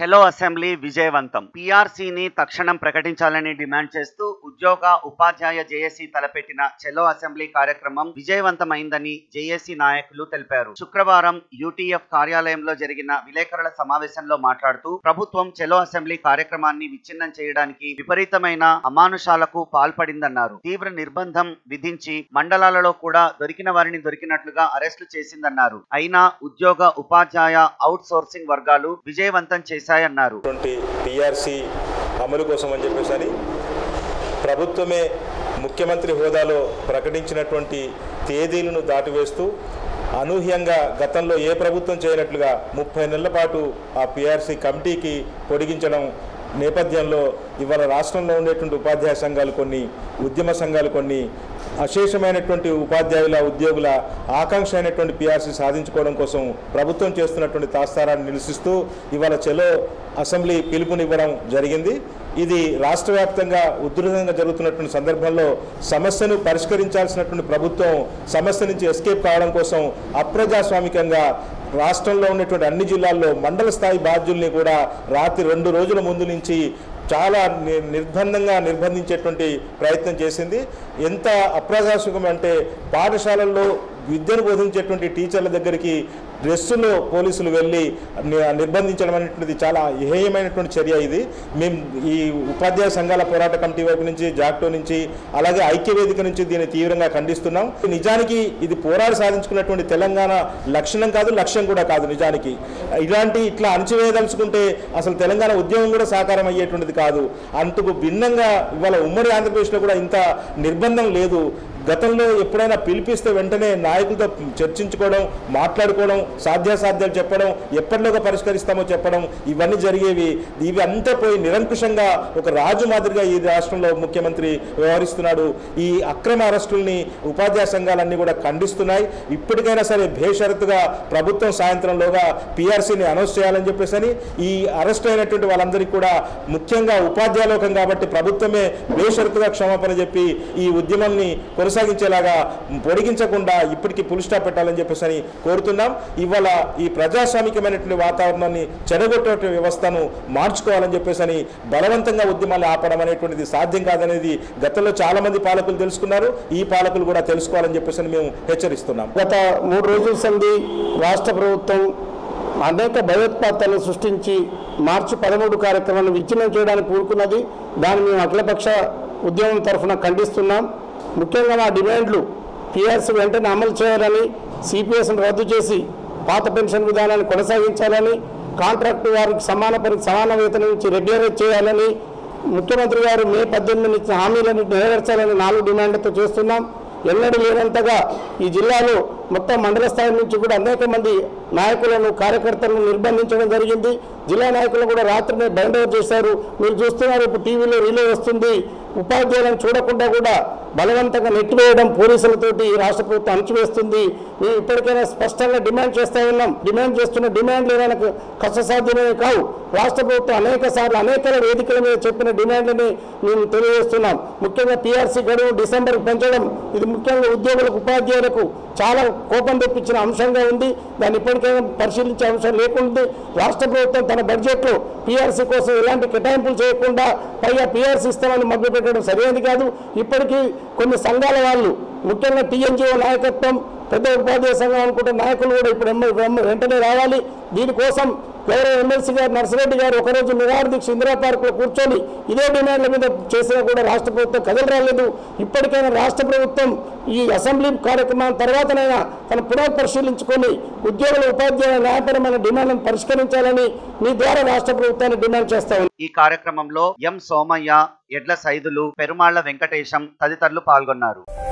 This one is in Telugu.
చెలో అసెంబ్లీ విజయవంతం పీఆర్సీని తక్షణం ప్రకటించాలని డిమాండ్ చేస్తూ ఉద్యోగ ఉపాధ్యాయ జేఏసీ తలపెట్టిన చెలో అసెంబ్లీ కార్యక్రమం విజయవంతమైందని జేఏసీ నాయకులు తెలిపారు శుక్రవారం యూటీఎఫ్ కార్యాలయంలో జరిగిన విలేకరుల సమావేశంలో మాట్లాడుతూ ప్రభుత్వం చెలో అసెంబ్లీ కార్యక్రమాన్ని విచ్ఛిన్నం చేయడానికి విపరీతమైన అమానుషాలకు పాల్పడిందన్నారు తీవ్ర నిర్బంధం విధించి మండలాలలో కూడా దొరికిన వారిని దొరికినట్లుగా అరెస్టులు చేసిందన్నారు అయినా ఉద్యోగ ఉపాధ్యాయ అవుట్ సోర్సింగ్ వర్గాలు విజయవంతం చేశాయన్నారు ఉన్నటువంటి పిఆర్సి అమలు కోసం అని చెప్పేసి అని ప్రభుత్వమే ముఖ్యమంత్రి హోదాలో ప్రకటించినటువంటి తేదీలను దాటివేస్తూ అనూహ్యంగా గతంలో ఏ ప్రభుత్వం చేయనట్లుగా ముప్పై నెలల పాటు ఆ పిఆర్సి కమిటీకి పొడిగించడం నేపథ్యంలో ఇవాళ రాష్ట్రంలో ఉండేటువంటి ఉపాధ్యాయ సంఘాలు కొన్ని ఉద్యమ సంఘాలు కొన్ని అశేషమైనటువంటి ఉపాధ్యాయుల ఉద్యోగుల ఆకాంక్ష అయినటువంటి పిఆర్సీ సాధించుకోవడం కోసం ప్రభుత్వం చేస్తున్నటువంటి తాస్తారాన్ని నిరసిస్తూ ఇవాళ చెలో అసెంబ్లీ పిలుపునివ్వడం జరిగింది ఇది రాష్ట్ర వ్యాప్తంగా ఉధృతంగా జరుగుతున్నటువంటి సందర్భంలో సమస్యను పరిష్కరించాల్సినటువంటి ప్రభుత్వం సమస్య నుంచి ఎస్కేప్ కావడం కోసం అప్రజాస్వామికంగా రాష్ట్రంలో ఉన్నటువంటి అన్ని జిల్లాల్లో మండల స్థాయి బాధ్యుల్ని కూడా రాత్రి రెండు రోజుల ముందు నుంచి చాలా ని- నిర్బంధంగా నిర్బంధించేటువంటి ప్రయత్నం చేసింది ఎంత అప్రజాస్వామికం అంటే పాఠశాలల్లో విద్యను బోధించేటువంటి టీచర్ల దగ్గరికి డ్రెస్సులో పోలీసులు వెళ్ళి ని- నిర్బంధించడం అనేటువంటిది చాలా హేయమైనటువంటి చర్య ఇది మేము ఈ ఉపాధ్యాయ సంఘాల పోరాట కమిటీ వైపు నుంచి జాక్టో నుంచి అలాగే ఐక్యవేదిక నుంచి దీన్ని తీవ్రంగా ఖండిస్తున్నాం నిజానికి ఇది పోరాడి సాధించుకున్నటువంటి తెలంగాణ లక్షణం కాదు లక్ష్యం కూడా కాదు నిజానికి ఇలాంటి ఇట్లా అణచివేయదలుచుకుంటే అసలు తెలంగాణ ఉద్యమం కూడా సాకారం అయ్యేటువంటిది కాదు అంతకు భిన్నంగా ఇవాళ ఉమ్మడి ఆంధ్రప్రదేశ్లో కూడా ఇంత నిర్బంధం లేదు గతంలో ఎప్పుడైనా పిలిపిస్తే వెంటనే నాయకులతో చర్చించుకోవడం మాట్లాడుకోవడం సాధ్యాసాధ్యాలు చెప్పడం ఎప్పటిలోగా పరిష్కరిస్తామో చెప్పడం ఇవన్నీ జరిగేవి ఇవి అంతా పోయి నిరంకుశంగా ఒక రాజు మాదిరిగా ఈ రాష్ట్రంలో ముఖ్యమంత్రి వ్యవహరిస్తున్నాడు ఈ అక్రమ అరెస్టుల్ని ఉపాధ్యాయ సంఘాలన్నీ కూడా ఖండిస్తున్నాయి ఇప్పటికైనా సరే బేషరతుగా ప్రభుత్వం సాయంత్రంలోగా పిఆర్సీని అనౌన్స్ చేయాలని చెప్పేసి అని ఈ అరెస్ట్ అయినటువంటి వాళ్ళందరికీ కూడా ముఖ్యంగా ఉపాధ్యాయ లోకం కాబట్టి ప్రభుత్వమే బేషరతుగా క్షమాపణ చెప్పి ఈ ఉద్యమాన్ని కొనసాగించేలాగా పొడిగించకుండా ఇప్పటికీ పుల్ స్టాప్ పెట్టాలని చెప్పేసి అని కోరుతున్నాం ఇవాళ ఈ ప్రజాస్వామికమైనటువంటి వాతావరణాన్ని చెడగొట్టే వ్యవస్థను మార్చుకోవాలని చెప్పేసి అని బలవంతంగా ఉద్యమాన్ని ఆపడం అనేటువంటిది సాధ్యం కాదనేది గతంలో చాలా మంది పాలకులు తెలుసుకున్నారు ఈ పాలకులు కూడా తెలుసుకోవాలని చెప్పేసి అని మేము హెచ్చరిస్తున్నాం గత మూడు రోజుల సంది రాష్ట్ర ప్రభుత్వం అనేక భయోత్పాతాలను సృష్టించి మార్చి పదమూడు కార్యక్రమాన్ని విచ్ఛిన్నం చేయడానికి కూరుకున్నది దాన్ని మేము అఖిలపక్ష ఉద్యమం తరఫున ఖండిస్తున్నాం ముఖ్యంగా మా డిమాండ్లు పిఆర్సీ వెంటనే అమలు చేయాలని సిపిఎస్ను రద్దు చేసి పాత పెన్షన్ విధానాన్ని కొనసాగించాలని కాంట్రాక్టు వారికి సమాన పరి సమాన వేతనం నుంచి రెగ్యులరైజ్ చేయాలని ముఖ్యమంత్రి గారు మే పద్దెనిమిది ఇచ్చిన హామీలను నెరవేర్చాలని నాలుగు డిమాండ్లతో చేస్తున్నాం ఎన్నడూ లేనంతగా ఈ జిల్లాలో మొత్తం మండల స్థాయి నుంచి కూడా అనేక మంది నాయకులను కార్యకర్తలను నిర్బంధించడం జరిగింది జిల్లా నాయకులు కూడా రాత్రినే బైండ్ ఓవర్ చేశారు మీరు చూస్తున్నారు ఇప్పుడు టీవీలో రిలే వస్తుంది ఉపాధ్యాయులను చూడకుండా కూడా బలవంతంగా నెట్టివేయడం పోలీసులతోటి ఈ రాష్ట్ర ప్రభుత్వం అణచివేస్తుంది మేము ఇప్పటికైనా స్పష్టంగా డిమాండ్ చేస్తా ఉన్నాం డిమాండ్ చేస్తున్న డిమాండ్లు ఏమైనా కష్టసాధ్యమే కావు రాష్ట్ర ప్రభుత్వం అనేక సార్లు అనేక వేదికల మీద చెప్పిన డిమాండ్లని మేము తెలియజేస్తున్నాం ముఖ్యంగా పిఆర్సీ గడువు డిసెంబర్ పెంచడం ఇది ముఖ్యంగా ఉద్యోగులకు ఉపాధ్యాయులకు చాలా కోపం తెప్పించిన అంశంగా ఉంది దాన్ని ఇప్పటికైనా పరిశీలించే అంశం లేకుండా రాష్ట్ర ప్రభుత్వం తన బడ్జెట్లో పిఆర్సీ కోసం ఎలాంటి కేటాయింపులు చేయకుండా పైగా పిఆర్సీ ఇస్తామని మభ్యపెట్టడం సరైనది కాదు ఇప్పటికీ కొన్ని సంఘాల వాళ్ళు ముఖ్యంగా టీఎన్జిఓ నాయకత్వం పెద్ద ఉపాధ్యాయ సంఘం అనుకుంటే నాయకులు కూడా ఇప్పుడు ఎమ్మె- వెమ్మ- వెంటనే రావాలి దీనికోసం గౌరవ ఎమ్మెల్సీ గారు నర్సిరెడ్డి గారు ఒకరోజు నిరాహార దీక్ష ఇందిరా పార్కులో కూర్చొని ఇదే డిమాండ్ల మీద చేసినా కూడా రాష్ట్ర ప్రభుత్వం కదలి రాలేదు ఇప్పటికైనా రాష్ట్ర ప్రభుత్వం ఈ అసెంబ్లీ కార్యక్రమం తర్వాతనైనా తన పునః పరిశీలించుకొని ఉద్యోగుల ఉపాధ్యాయుల న్యాయపరమైన డిమాండ్లను పరిష్కరించాలని మీ ద్వారా రాష్ట్ర ప్రభుత్వాన్ని డిమాండ్ చేస్తా ఉన్నాం. ఈ కార్యక్రమంలో ఎం సోమయ్య ఎడ్ల సైదులు పెరుమాళ్ల వెంకటేశం తదితరులు పాల్గొన్నారు